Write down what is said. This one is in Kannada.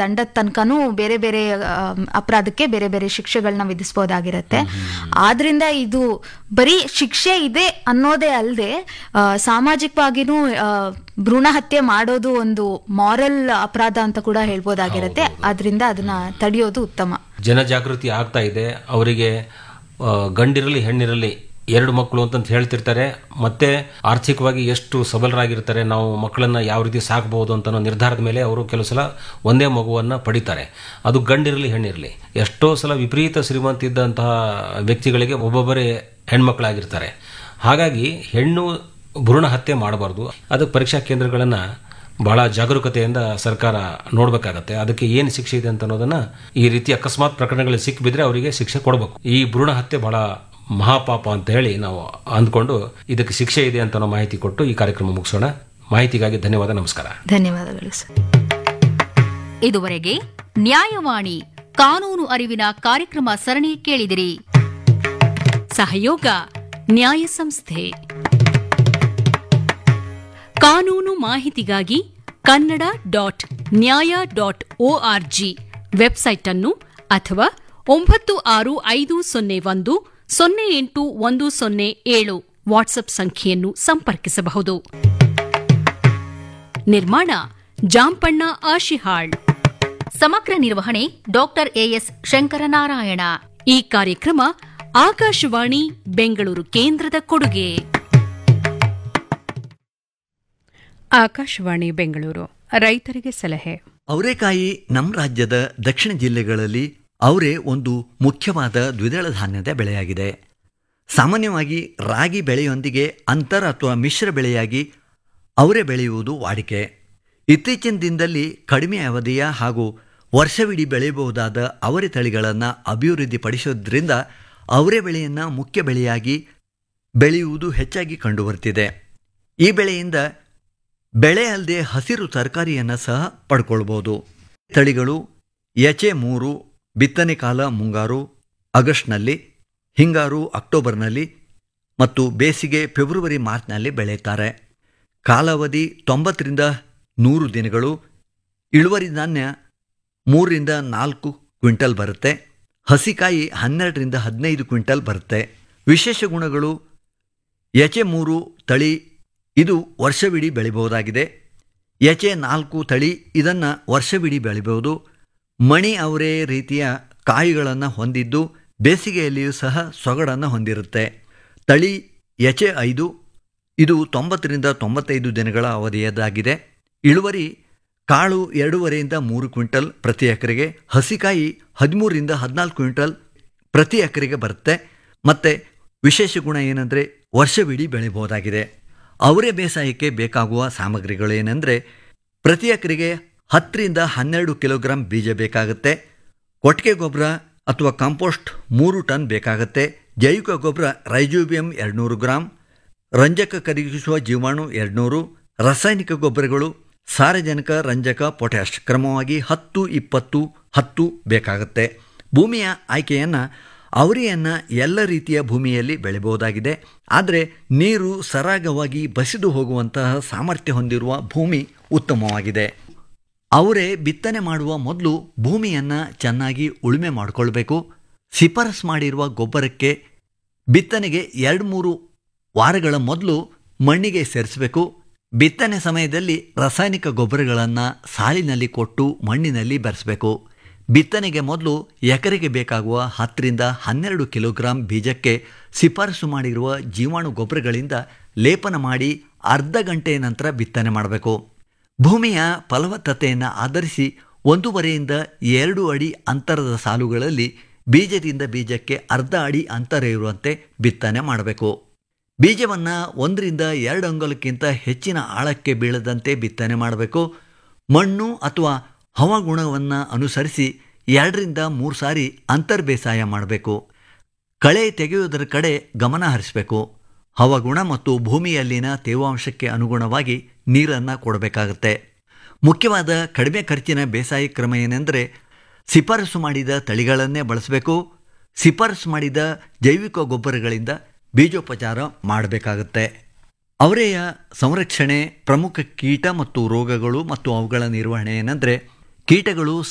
ದಂಡದ ತನಕನೂ ಬೇರೆ ಬೇರೆ ಆ, ಅಪರಾಧಕ್ಕೆ ಬೇರೆ ಬೇರೆ ಶಿಕ್ಷೆಗಳನ್ನ ವಿಧಿಸಬಹುದಾಗಿರತ್ತೆ ಆದ್ರಿಂದ ಇದು ಬರೀ ಶಿಕ್ಷೆ ಇದೆ ಅನ್ನೋದೇ ಅಲ್ಲದೆ ಸಾಮಾಜಿಕವಾಗಿನೂ ಆ, ಭ್ರೂಣ ಹತ್ಯೆ ಮಾಡೋದು ಒಂದು ಮಾರಲ್ ಅಪರಾಧ ಅಂತ ಕೂಡ ಹೇಳ್ಬೋದಾಗಿರತ್ತೆ ಅದರಿಂದ ಅದನ್ನ ತಡೆಯೋದು ಉತ್ತಮ ಜನಜಾಗೃತಿ ಆಗ್ತಾ ಇದೆ ಅವರಿಗೆ ಆ, ಗಂಡಿರಲಿ ಹೆಣ್ಣಿರಲಿ ಎರಡು ಮಕ್ಕಳು ಅಂತಂತ ಹೇಳ್ತಿರ್ತಾರೆ ಮತ್ತೆ ಆರ್ಥಿಕವಾಗಿ ಎಷ್ಟು ಸಬಲರಾಗಿರ್ತಾರೆ ನಾವು ಮಕ್ಕಳನ್ನ ಯಾವ ರೀತಿ ಸಾಕಬಹುದು ಅಂತ ಅನ್ನೋ ನಿರ್ಧಾರದ ಮೇಲೆ ಅವರು ಕೆಲವು ಸಲ ಒಂದೇ ಮಗುವನ್ನ ಪಡಿತಾರೆ ಅದು ಗಂಡಿರಲಿ ಹೆಣ್ಣಿರಲಿ ಎಷ್ಟೋ ಸಲ ವಿಪರೀತ ಶ್ರೀಮಂತ ಇದ್ದಂತಹ ವ್ಯಕ್ತಿಗಳಿಗೆ ಒಬ್ಬೊಬ್ಬರೇ ಹೆಣ್ಮಕ್ಳಾಗಿರ್ತಾರೆ ಹಾಗಾಗಿ ಹೆಣ್ಣು ಭ್ರೂಣ ಹತ್ಯೆ ಮಾಡಬಾರ್ದು ಅದಕ್ಕೆ ಪರೀಕ್ಷಾ ಕೇಂದ್ರಗಳನ್ನ ಬಹಳ ಜಾಗರೂಕತೆಯಿಂದ ಸರ್ಕಾರ ನೋಡ್ಬೇಕಾಗತ್ತೆ ಅದಕ್ಕೆ ಏನು ಶಿಕ್ಷೆ ಇದೆ ಅಂತ ಅನ್ನೋದನ್ನ ಈ ರೀತಿ ಅಕಸ್ಮಾತ್ ಪ್ರಕರಣಗಳಲ್ಲಿ ಸಿಕ್ಕಿಬಿದ್ರೆ ಅವರಿಗೆ ಶಿಕ್ಷೆ ಕೊಡಬೇಕು ಈ ಭ್ರೂಣ ಹತ್ಯೆ ಬಹಳ ಮಹಾಪಾಪ ಅಂತ ಹೇಳಿ ನಾವು ಅಂದ್ಕೊಂಡು ಇದಕ್ಕೆ ಶಿಕ್ಷೆ ಇದೆ ಅಂತ ಅನ್ನೋ ಮಾಹಿತಿ ಕೊಟ್ಟು ಈ ಕಾರ್ಯಕ್ರಮ ಮುಗಿಸೋಣ ಮಾಹಿತಿಗಾಗಿ ಧನ್ಯವಾದ ನಮಸ್ಕಾರ ಧನ್ಯವಾದಗಳು ಸರ್ ಇದುವರೆಗೆ ನ್ಯಾಯವಾಣಿ ಕಾನೂನು ಅರಿವಿನ ಕಾರ್ಯಕ್ರಮ ಸರಣಿ ಕೇಳಿದಿರಿ ಸಹಯೋಗ ನ್ಯಾಯ ಸಂಸ್ಥೆ ಕಾನೂನು ಮಾಹಿತಿಗಾಗಿ Kannada dot Nyaya dot O R G website ಅನ್ನು ಅಥವಾ ಒಂಬತ್ತು ಆರು ಐದು ಸೊನ್ನೆ ಒಂದು ಸೊನ್ನೆ ಎಂಟು ಒಂದು ಸೊನ್ನೆ ಏಳು ವಾಟ್ಸ್ಆಪ್ ಸಂಖ್ಯೆಯನ್ನು ಸಂಪರ್ಕಿಸಬಹುದು ನಿರ್ಮಾಣ ಜಾಂಪಣ್ಣ ಆಶಿಹಾಳ್ ಸಮಗ್ರ ನಿರ್ವಹಣೆ ಡಾಕ್ಟರ್ ಎಎಸ್ ಶಂಕರನಾರಾಯಣ ಈ ಕಾರ್ಯಕ್ರಮ ಆಕಾಶವಾಣಿ ಬೆಂಗಳೂರು ಕೇಂದ್ರದ ಕೊಡುಗೆ ಆಕಾಶವಾಣಿ ಬೆಂಗಳೂರು ರೈತರಿಗೆ ಸಲಹೆ ಅವರೆಕಾಯಿ ನಮ್ಮ ರಾಜ್ಯದ ದಕ್ಷಿಣ ಜಿಲ್ಲೆಗಳಲ್ಲಿ ಅವರೇ ಒಂದು ಮುಖ್ಯವಾದ ದ್ವಿದಳ ಧಾನ್ಯದ ಬೆಳೆಯಾಗಿದೆ ಸಾಮಾನ್ಯವಾಗಿ ರಾಗಿ ಬೆಳೆಯೊಂದಿಗೆ ಅಂತರ ಅಥವಾ ಮಿಶ್ರ ಬೆಳೆಯಾಗಿ ಅವರೇ ಬೆಳೆಯುವುದು ವಾಡಿಕೆ ಇತ್ತೀಚಿನ ದಿನದಲ್ಲಿ ಕಡಿಮೆ ಅವಧಿಯ ಹಾಗೂ ವರ್ಷವಿಡೀ ಬೆಳೆಯಬಹುದಾದ ಅವರೆ ತಳಿಗಳನ್ನು ಅಭಿವೃದ್ಧಿಪಡಿಸೋದ್ರಿಂದ ಅವರೆ ಬೆಳೆಯನ್ನು ಮುಖ್ಯ ಬೆಳೆಯಾಗಿ ಬೆಳೆಯುವುದು ಹೆಚ್ಚಾಗಿ ಕಂಡುಬರ್ತಿದೆ ಈ ಬೆಳೆಯಿಂದ ಬೆಳೆ ಅಲ್ಲದೆ ಹಸಿರು ತರಕಾರಿಯನ್ನು ಸಹ ಪಡ್ಕೊಳ್ಬೋದು ತಳಿಗಳು ಎಚೆ ಮೂರು ಬಿತ್ತನೆ ಕಾಲ ಮುಂಗಾರು ಆಗಸ್ಟ್ನಲ್ಲಿ ಹಿಂಗಾರು ಅಕ್ಟೋಬರ್ನಲ್ಲಿ ಮತ್ತು ಬೇಸಿಗೆ ಫೆಬ್ರವರಿ ಮಾರ್ಚ್ನಲ್ಲಿ ಬೆಳೆಯುತ್ತಾರೆ ಕಾಲಾವಧಿ ತೊಂಬತ್ತರಿಂದ ನೂರು ದಿನಗಳು ಇಳುವರಿ ಧಾನ್ಯ ಮೂರರಿಂದ ನಾಲ್ಕು ಕ್ವಿಂಟಲ್ ಬರುತ್ತೆ ಹಸಿಕಾಯಿ ಹನ್ನೆರಡರಿಂದ ಹದಿನೈದು ಕ್ವಿಂಟಲ್ ಬರುತ್ತೆ ವಿಶೇಷ ಗುಣಗಳು ಎಚೆ ಮೂರು ತಳಿ ಇದು ವರ್ಷವಿಡೀ ಬೆಳಿಬಹುದಾಗಿದೆ ಎಚೆ ನಾಲ್ಕು ತಳಿ ಇದನ್ನು ವರ್ಷವಿಡೀ ಬೆಳಿಬಹುದು ಮಣಿ ಅವರೇ ರೀತಿಯ ಕಾಯಿಗಳನ್ನು ಹೊಂದಿದ್ದು ಬೇಸಿಗೆಯಲ್ಲಿಯೂ ಸಹ ಸೊಗಡನ್ನು ಹೊಂದಿರುತ್ತೆ ತಳಿ ಎಚೆ ಐದು ಇದು ತೊಂಬತ್ತರಿಂದ ತೊಂಬತ್ತೈದು ದಿನಗಳ ಅವಧಿಯದಾಗಿದೆ ಇಳುವರಿ ಕಾಳು ಎರಡೂವರೆಯಿಂದ ಮೂರು ಕ್ವಿಂಟಲ್ ಪ್ರತಿ ಎಕರೆಗೆ ಹಸಿಕಾಯಿ ಹದಿಮೂರರಿಂದ ಹದಿನಾಲ್ಕು ಕ್ವಿಂಟಲ್ ಪ್ರತಿ ಎಕರೆಗೆ ಬರುತ್ತೆ ಮತ್ತು ವಿಶೇಷ ಗುಣ ಏನಂದರೆ ವರ್ಷವಿಡೀ ಬೆಳಿಬಹುದಾಗಿದೆ ಅವರೇ ಬೇಸಾಯಕ್ಕೆ ಬೇಕಾಗುವ ಸಾಮಗ್ರಿಗಳೇನೆಂದರೆ ಪ್ರತಿ ಎಕರೆಗೆ ಹತ್ತರಿಂದ ಹನ್ನೆರಡು ಕಿಲೋಗ್ರಾಂ ಬೀಜ ಬೇಕಾಗುತ್ತೆ ಕೊಟ್ಟಿಗೆ ಗೊಬ್ಬರ ಅಥವಾ ಕಾಂಪೋಸ್ಟ್ ಮೂರು ಟನ್ ಬೇಕಾಗುತ್ತೆ ಜೈವಿಕ ಗೊಬ್ಬರ ರೈಜೋಬಿಯಂ ಎರಡುನೂರು ಗ್ರಾಂ ರಂಜಕ ಕರಗಿಸುವ ಜೀವಾಣು ಎರಡುನೂರು ರಾಸಾಯನಿಕ ಗೊಬ್ಬರಗಳು ಸಾರಜನಕ ರಂಜಕ ಪೊಟ್ಯಾಶ್ ಕ್ರಮವಾಗಿ ಹತ್ತು ಇಪ್ಪತ್ತು ಹತ್ತು ಬೇಕಾಗುತ್ತೆ ಭೂಮಿಯ ಆಯ್ಕೆಯನ್ನು ಅವರಿಯನ್ನು ಎಲ್ಲ ರೀತಿಯ ಭೂಮಿಯಲ್ಲಿ ಬೆಳೆಯಬಹುದಾಗಿದೆ ಆದರೆ ನೀರು ಸರಾಗವಾಗಿ ಬಸಿದು ಹೋಗುವಂತಹ ಸಾಮರ್ಥ್ಯ ಹೊಂದಿರುವ ಭೂಮಿ ಉತ್ತಮವಾಗಿದೆ ಅವರೇ ಬಿತ್ತನೆ ಮಾಡುವ ಮೊದಲು ಭೂಮಿಯನ್ನು ಚೆನ್ನಾಗಿ ಉಳುಮೆ ಮಾಡಿಕೊಳ್ಬೇಕು ಶಿಫಾರಸ್ ಮಾಡಿರುವ ಗೊಬ್ಬರಕ್ಕೆ ಬಿತ್ತನೆಗೆ ಎರಡು ಮೂರು ವಾರಗಳ ಮೊದಲು ಮಣ್ಣಿಗೆ ಸೇರಿಸಬೇಕು ಬಿತ್ತನೆ ಸಮಯದಲ್ಲಿ ರಾಸಾಯನಿಕ ಗೊಬ್ಬರಗಳನ್ನು ಸಾಲಿನಲ್ಲಿ ಕೊಟ್ಟು ಮಣ್ಣಿನಲ್ಲಿ ಬೆರೆಸಬೇಕು ಬಿತ್ತನೆಗೆ ಮೊದಲು ಎಕರೆಗೆ ಬೇಕಾಗುವ ಹತ್ತರಿಂದ ಹನ್ನೆರಡು ಕಿಲೋಗ್ರಾಂ ಬೀಜಕ್ಕೆ ಶಿಫಾರಸು ಮಾಡಿರುವ ಜೀವಾಣು ಗೊಬ್ಬರಗಳಿಂದ ಲೇಪನ ಮಾಡಿ ಅರ್ಧ ಗಂಟೆಯ ನಂತರ ಬಿತ್ತನೆ ಮಾಡಬೇಕು ಭೂಮಿಯ ಫಲವತ್ತತೆಯನ್ನು ಆಧರಿಸಿ ಒಂದೂವರೆಯಿಂದ ಎರಡು ಅಡಿ ಅಂತರದ ಸಾಲುಗಳಲ್ಲಿ ಬೀಜದಿಂದ ಬೀಜಕ್ಕೆ ಅರ್ಧ ಅಡಿ ಅಂತರ ಇರುವಂತೆ ಬಿತ್ತನೆ ಮಾಡಬೇಕು ಬೀಜವನ್ನು ಒಂದರಿಂದ ಎರಡು ಅಂಗುಲಕ್ಕಿಂತ ಹೆಚ್ಚಿನ ಆಳಕ್ಕೆ ಬೀಳದಂತೆ ಬಿತ್ತನೆ ಮಾಡಬೇಕು ಮಣ್ಣು ಅಥವಾ ಹವಾಗುಣವನ್ನು ಅನುಸರಿಸಿ ಎರಡರಿಂದ ಮೂರು ಸಾರಿ ಅಂತರ್ ಬೇಸಾಯ ಮಾಡಬೇಕು ಕಳೆ ತೆಗೆಯುವುದರ ಕಡೆ ಗಮನ ಹರಿಸಬೇಕು ಹವಾಗುಣ ಮತ್ತು ಭೂಮಿಯಲ್ಲಿನ ತೇವಾಂಶಕ್ಕೆ ಅನುಗುಣವಾಗಿ ನೀರನ್ನು ಕೊಡಬೇಕಾಗುತ್ತೆ ಮುಖ್ಯವಾದ ಕಡಿಮೆ ಖರ್ಚಿನ ಬೇಸಾಯ ಕ್ರಮ ಏನೆಂದರೆ ಶಿಫಾರಸು ಮಾಡಿದ ತಳಿಗಳನ್ನೇ ಬಳಸಬೇಕು ಶಿಫಾರಸು ಮಾಡಿದ ಜೈವಿಕ ಗೊಬ್ಬರಗಳಿಂದ ಬೀಜೋಪಚಾರ ಮಾಡಬೇಕಾಗುತ್ತೆ ಅವರೆಯ ಸಂರಕ್ಷಣೆ ಪ್ರಮುಖ ಕೀಟ ಮತ್ತು ರೋಗಗಳು ಮತ್ತು ಅವುಗಳ ನಿರ್ವಹಣೆ ಏನೆಂದರೆ ಕೀಟಗಳು